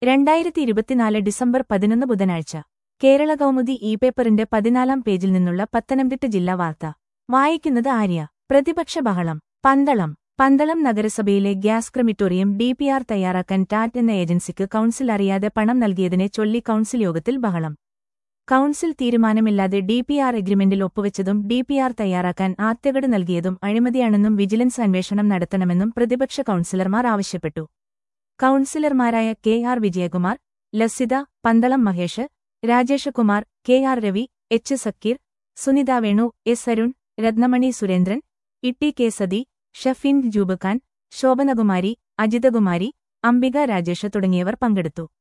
രണ്ടായിരത്തി ഇരുപത്തിനാല് ഡിസംബർ പതിനൊന്ന് ബുധനാഴ്ച കേരള കൗമുദി ഇ പേപ്പറിന്റെ പതിനാലാം പേജിൽ നിന്നുള്ള പത്തനംതിട്ട ജില്ലാ വാർത്ത വായിക്കുന്നത് ആര്യ പ്രതിപക്ഷ ബഹളം പന്തളം പന്തളം നഗരസഭയിലെ ഗ്യാസ് ക്രമിറ്റോറിയം ഡിപിആർ തയ്യാറാക്കാൻ ടാറ്റ് എന്ന ഏജൻസിക്ക് കൗൺസിൽ അറിയാതെ പണം നൽകിയതിനെ ചൊല്ലി കൗൺസിൽ യോഗത്തിൽ ബഹളം കൗൺസിൽ തീരുമാനമില്ലാതെ ഡിപിആർ എഗ്രിമെന്റിൽ ഒപ്പുവെച്ചതും ഡിപിആർ തയ്യാറാക്കാൻ ആത്യകട് നൽകിയതും അഴിമതിയാണെന്നും വിജിലൻസ് അന്വേഷണം നടത്തണമെന്നും പ്രതിപക്ഷ കൗൺസിലർമാർ ആവശ്യപ്പെട്ടു കൗൺസിലർമാരായ K R Vijayakumar Lasitha Pandalam Mahesh Rajesh Kumar K R Ravi H Sakeer Sunitha Venu S Arun Rathnamani Surendran Itty K Sathi Shafeen Joob Khan Shobhanakumari Ajithakumari Ambika Rajesh തുടങ്ങിയവർ പങ്കെടുത്തു